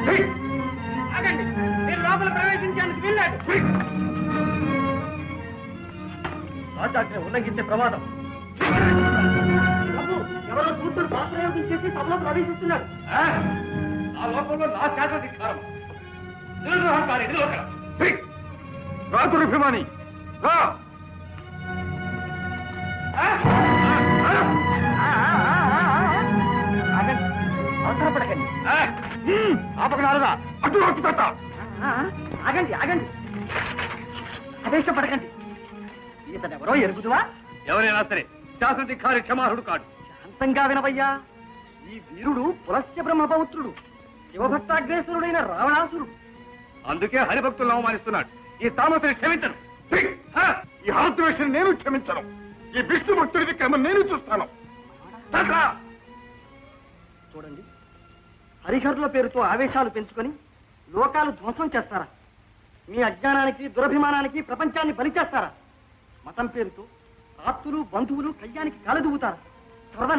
ఆగండి మీరు లోపల ప్రవేశించేందుకు వీల్లేదు రాజాజ్ఞ ఉల్లంఘించే ప్రమాదం బాబు, ఎవరో కూతురు బాప్రయోగం చేసి సభలో ప్రవేశిస్తున్నారు ఆ? ఆ లోకంలో నా శాసనాధికారం నిరుద్రోహకారి నిలవక రాతురభిమాని రా ఆగండి అవసరపడకండి ఆపకనాలదా అటు వచ్చి పెట్ట ఆ, ఆగండి ఆగండి ఆవేశపడకండి ఇతనెవరో ఎరుగుదువా ఎవరైనా సరే శాసనాధికారి క్షమారుడు కాడు శాంతంగా వినవయ్యా ఈ వీరుడు పులస్య బ్రహ్మపౌత్రుడు శివభక్తాగ్రేశ్వరుడైన రావణాసురుడు అందుకే హరిభక్తులను అవమానిస్తున్నాడు ఈ తామసుని క్షమించను ఈ హాద్వేషం నేను క్షమించను ఈ విష్ణు భక్తుడికి క్రమం నేను చూస్తాను తట్రా! చూడండి హరిహరుల పేరుతో ఆవేశాలు పెంచుకొని లోకాలు ధ్వంసం చేస్తారా మీ అజ్ఞానానికి దురభిమానానికి ప్రపంచాన్ని బలి చేస్తారా మతం పేరుతో ఆప్తులు బంధువులు కయ్యానికి కాలదూగుతారా సర్వ